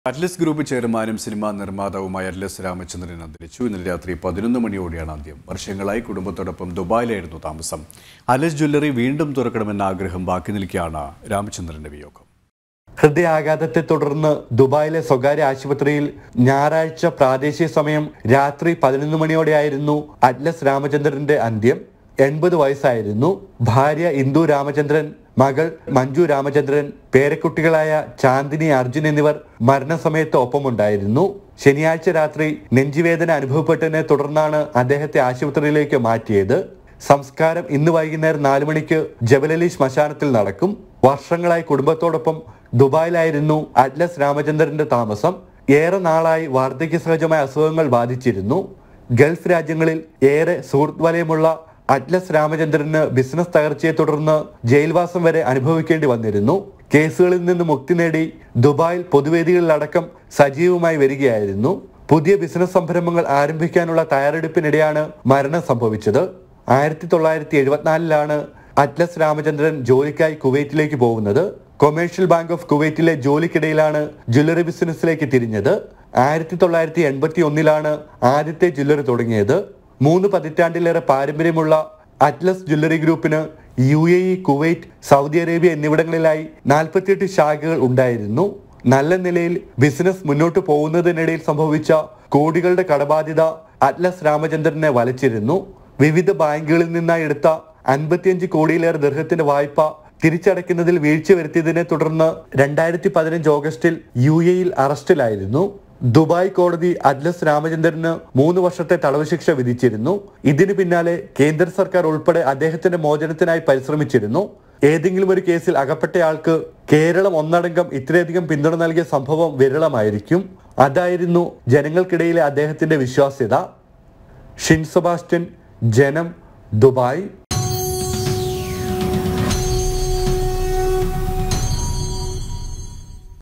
Atlas group ചെയർമാനും സിനിമാ നിർമ്മാതാവുമായ അറ്റ്ലസ് രാമചന്ദ്രൻ അന്തരിച്ചു ഇന്നലെ രാത്രി പതിനൊന്ന് മണിയോടെയാണ് അന്ത്യം വർഷങ്ങളായി കുടുംബത്തോടൊപ്പം ദുബായിലായിരുന്നു താമസം അലസ് ജ്വല്ലറി വീണ്ടും തുറക്കണമെന്ന ആഗ്രഹം ബാക്കി നിൽക്കെയാണ് രാമചന്ദ്രന്റെ വിയോഗം ഹൃദയാഘാതത്തെ തുടർന്ന് ദുബായിലെ സ്വകാര്യ ആശുപത്രിയിൽ ഞായറാഴ്ച പ്രാദേശിക സമയം രാത്രി പതിനൊന്ന് മണിയോടെയായിരുന്നു അറ്റ്ലസ് രാമചന്ദ്രന്റെ അന്ത്യം എൺപത് വയസ്സായിരുന്നു ഭാര്യ ഇന്ദു രാമചന്ദ്രൻ മകൾ മഞ്ജു രാമചന്ദ്രൻ പേരക്കുട്ടികളായ ചാന്ദിനി അർജുൻ എന്നിവർ മരണസമയത്ത് ഒപ്പമുണ്ടായിരുന്നു ശനിയാഴ്ച രാത്രി നെഞ്ചുവേദന അനുഭവപ്പെട്ടതിനെ തുടർന്നാണ് അദ്ദേഹത്തെ ആശുപത്രിയിലേക്ക് മാറ്റിയത് സംസ്കാരം ഇന്ന് വൈകുന്നേരം നാല് മണിക്ക് ജബലലി ശ്മശാനത്തിൽ നടക്കും വർഷങ്ങളായി കുടുംബത്തോടൊപ്പം ദുബായിലായിരുന്നു അറ്റ്ലസ് രാമചന്ദ്രന്റെ താമസം ഏറെ നാളായി വാർദ്ധക്യ സഹജമായ അസുഖങ്ങൾ ബാധിച്ചിരുന്നു ഗൾഫ് രാജ്യങ്ങളിൽ ഏറെ സുഹൃത്ത് വലയമുള്ള അറ്റ്ലസ് രാമചന്ദ്രന് ബിസിനസ് തകർച്ചയെ തുടർന്ന് ജയിൽവാസം വരെ അനുഭവിക്കേണ്ടി വന്നിരുന്നു കേസുകളിൽ നിന്ന് മുക്തി നേടി ദുബായിൽ പൊതുവേദികളിലടക്കം സജീവമായി വരികയായിരുന്നു പുതിയ ബിസിനസ് സംരംഭങ്ങൾ ആരംഭിക്കാനുള്ള തയ്യാറെടുപ്പിനിടെയാണ് മരണം സംഭവിച്ചത് ആയിരത്തി തൊള്ളായിരത്തി എഴുപത്തിനാലിലാണ് അറ്റ്ലസ് രാമചന്ദ്രൻ ജോലിക്കായി കുവൈറ്റിലേക്ക് പോകുന്നത് കൊമേഴ്ഷ്യൽ ബാങ്ക് ഓഫ് കുവൈറ്റിലെ ജോലിക്കിടയിലാണ് ജ്വല്ലറി ബിസിനസ്സിലേക്ക് തിരിഞ്ഞത് ആയിരത്തി തൊള്ളായിരത്തി എൺപത്തി ഒന്നിലാണ് ആദ്യത്തെ ജ്വല്ലറി തുടങ്ങിയത് മൂന്ന് പതിറ്റാണ്ടിലേറെ പാരമ്പര്യമുള്ള അറ്റ്ലസ് ജ്വല്ലറി ഗ്രൂപ്പിന് U A E Kuwait Saudi Arabia എന്നിവിടങ്ങളിലായി നാൽപ്പത്തിയെട്ട് ശാഖകൾ ഉണ്ടായിരുന്നു നല്ല നിലയിൽ ബിസിനസ് മുന്നോട്ട് പോകുന്നതിനിടയിൽ സംഭവിച്ച കോടികളുടെ കടബാധ്യത അറ്റ്ലസ് രാമചന്ദ്രനെ വലച്ചിരുന്നു വിവിധ ബാങ്കുകളിൽ നിന്നായി എടുത്ത അൻപത്തിയഞ്ച് കോടിയിലേറെ ദീർഘത്തിന്റെ വായ്പ തിരിച്ചടയ്ക്കുന്നതിൽ വീഴ്ച വരുത്തിയതിനെ തുടർന്ന് രണ്ടായിരത്തി പതിനഞ്ച് ഓഗസ്റ്റിൽ യു എയിൽ അറസ്റ്റിലായിരുന്നു ദുബായ് കോടതി അറ്റ്ലസ് രാമചന്ദ്രന് മൂന്ന് വർഷത്തെ തടവ് ശിക്ഷ വിധിച്ചിരുന്നു ഇതിനു പിന്നാലെ കേന്ദ്ര സർക്കാർ ഉൾപ്പെടെ അദ്ദേഹത്തിന്റെ മോചനത്തിനായി പരിശ്രമിച്ചിരുന്നു ഏതെങ്കിലും ഒരു കേസിൽ അകപ്പെട്ടയാൾക്ക് കേരളം ഒന്നടങ്കം ഇത്രയധികം പിന്തുണ നൽകിയ സംഭവം വിരളമായിരിക്കും അതായിരുന്നു ജനങ്ങൾക്കിടയിലെ അദ്ദേഹത്തിന്റെ വിശ്വാസ്യത ഷിൻ സെബാസ്റ്റ്യൻ ജനം ദുബായ്